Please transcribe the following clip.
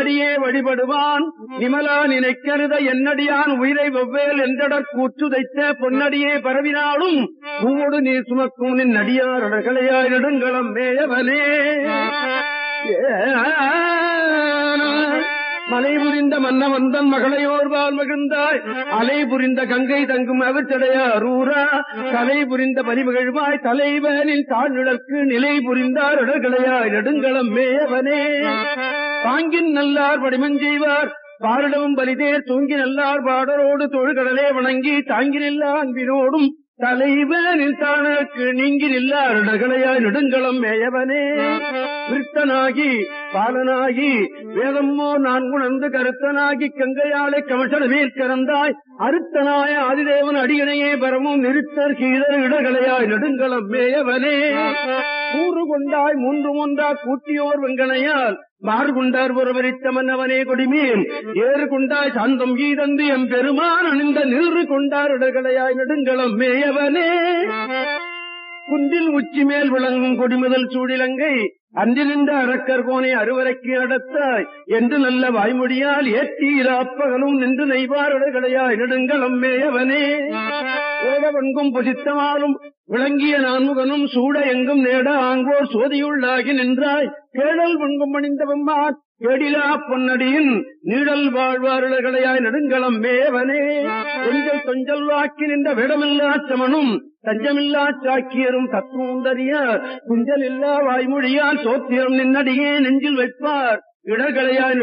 நின்னடியே வழிபடுவான் விமலா நினைக்கருத என்னடியான் உயிரை வெவ்வேல் என்றடற் கூற்றுதைத்த பொன்னடியே பரவினாலும் பூவோடு நீர் சுமக்கும் நின் நடியாரடர்களையாய் நெடுங்களம் மேயவனே மலை புரிந்த மன்னவந்தன் மகளையோர்வால் மகிழ்ந்தாய் அலை புரிந்த கங்கை தங்கும் அவற்றடையாரூரா தலை புரிந்த பரிமகிழ்வாய் தலைவனின் தாழ்நிழற்கு நிலை புரிந்தார் இடர்களையாய் நெடுங்களம் மேயவனே பாங்கின் நல்லார் வடிமஞ்செய்வார் பாரிடமும் பலிதேர் தூங்கி நல்லார் பாடரோடு தொழுகடலே வணங்கி தாங்கி நில்லா அன்பினோடும் தலைவனின் தானக்கு நீங்கி நில்லார் இடர்களையாய் நெடுங்களம் மேயவனே விருத்தனாகி பாலனாகி வேதம்மோ நான் உணர்ந்து கருத்தனாகி கங்கையாலை கமசன மேற்கறந்தாய் அருத்தனாய ஆதிதேவன் அடியணையே பரமும் நிறுத்தர் கீழர் இடகளையாய் நெடுங்களம் மேயவனே கூறு கொண்டாய் மூன்று மூன்றா கூட்டியோர் வெங்கனையால் மாறு கொண்டார் ஒருவரித்த மன்னவனே கொடிமேல் ஏறு கொண்டாய் சாந்தம் ஈதந்து எம் பெருமான் அணிந்த நிறு கொண்டார் இடகளையாய் நெடுங்களம் மேயவனே குன்றில் உச்சி மேல் விளங்கும் கொடிமுதல் சூடிலங்கை அன்று நின்ற அரக்கர் கோனை அறுவரைக்கு நடத்தாய் என்று நல்ல வாய்மொழியால் ஏற்றி அப்பகலும் நின்று நெய்வாரடைகளையாய் நெடுங்களம் மேயவனே ஓடவன்கும் புசித்தமாலும் விளங்கிய நான்முகனும் சூட எங்கும் நேட ஆங்கோர் சோதியுள்ளாகி நின்றாய் கேடல் வன்கும் மணிந்தவம்மாட் கேடிலா பொன்னடியின் நீழல் வாழ்வாருளையாய் நெடுங்களம் மேவனே கொஞ்சல் கொஞ்சல் வாக்கி நின்ற விடமில்லா சமனும் தஞ்சமில்லா சாக்கியரும் தத்துவந்தறிய குஞ்சல் இல்லா வாய்மொழியால் சோத்திரம் நின்னடியே நெஞ்சில் வைப்பார் இடர்களையாய்